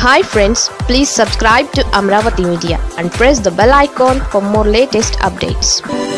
hi friends please subscribe to Amaravati media and press the bell icon for more latest updates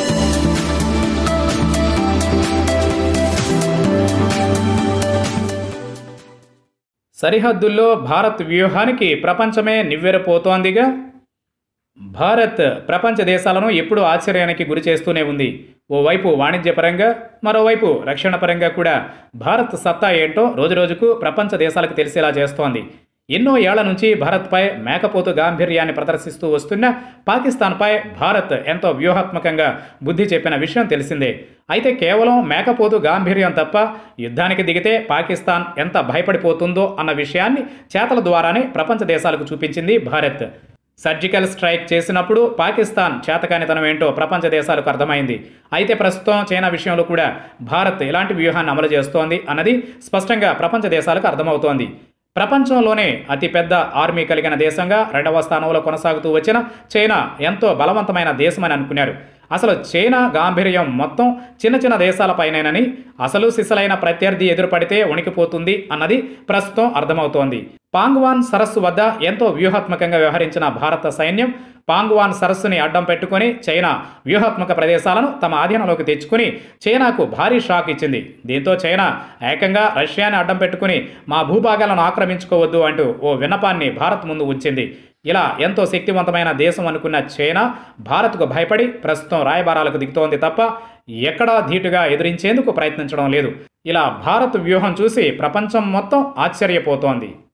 సరిహద్దుల్లో భారత్ వ్యూహానికి ప్రపంచమే నివ్వెరపోతోందిగా భారత్ ప్రపంచ దేశాలను ఎప్పుడూ ఆశ్చర్యానికి గురి చేస్తూనే ఉంది ఓవైపు వాణిజ్యపరంగా మరోవైపు రక్షణ పరంగా కూడా భారత్ సత్తా ఏంటో రోజురోజుకు ప్రపంచ దేశాలకు తెలిసేలా చేస్తోంది ఎన్నో ఏళ్ల నుంచి భారత్పై మేకపోతు గాంభీర్యాన్ని ప్రదర్శిస్తూ వస్తున్న పాకిస్తాన్పై భారత్ ఎంతో వ్యూహాత్మకంగా బుద్ధి చెప్పిన విషయం తెలిసిందే అయితే కేవలం మేకపోతు గాంభీర్యం తప్ప యుద్ధానికి దిగితే పాకిస్తాన్ ఎంత భయపడిపోతుందో అన్న విషయాన్ని చేతల ద్వారానే ప్రపంచ దేశాలకు చూపించింది భారత్ సర్జికల్ స్ట్రైక్ చేసినప్పుడు పాకిస్తాన్ చేతకానితనం ఏంటో ప్రపంచ దేశాలకు అర్థమైంది అయితే ప్రస్తుతం చైనా విషయంలో కూడా భారత్ ఎలాంటి వ్యూహాన్ని అమలు చేస్తోంది అన్నది స్పష్టంగా ప్రపంచ దేశాలకు అర్థమవుతోంది ప్రపంచంలోనే అతిపెద్ద ఆర్మీ కలిగిన దేశంగా రెండవ స్థానంలో కొనసాగుతూ వచ్చిన చైనా ఎంతో బలవంతమైన దేశమని అనుకున్నారు అసలు చైనా గాంభీర్యం మొత్తం చిన్న చిన్న దేశాలపైనేనని అసలు సిసలైన ప్రత్యర్థి ఎదురుపడితే వణికిపోతుంది అన్నది ప్రస్తుతం అర్థమవుతోంది పాంగ్వాన్ సరస్సు వద్ద ఎంతో వ్యూహాత్మకంగా వ్యవహరించిన భారత సైన్యం పాంగ్వాన్ సరస్సుని అడ్డం పెట్టుకుని చైనా వ్యూహాత్మక ప్రదేశాలను తమ ఆధీనంలోకి తెచ్చుకుని చైనాకు భారీ షాక్ ఇచ్చింది దీంతో చైనా ఏకంగా రష్యాని అడ్డం పెట్టుకుని మా భూభాగాలను ఆక్రమించుకోవద్దు అంటూ ఓ విన్నపాన్ని భారత్ ముందు ఉంచింది ఇలా ఎంతో శక్తివంతమైన దేశం అనుకున్న చైనా భారత్కు భయపడి ప్రస్తుతం రాయబారాలకు దిగుతోంది తప్ప ఎక్కడా ధీటుగా ఎదిరించేందుకు ప్రయత్నించడం లేదు ఇలా భారత్ వ్యూహం చూసి ప్రపంచం మొత్తం ఆశ్చర్యపోతోంది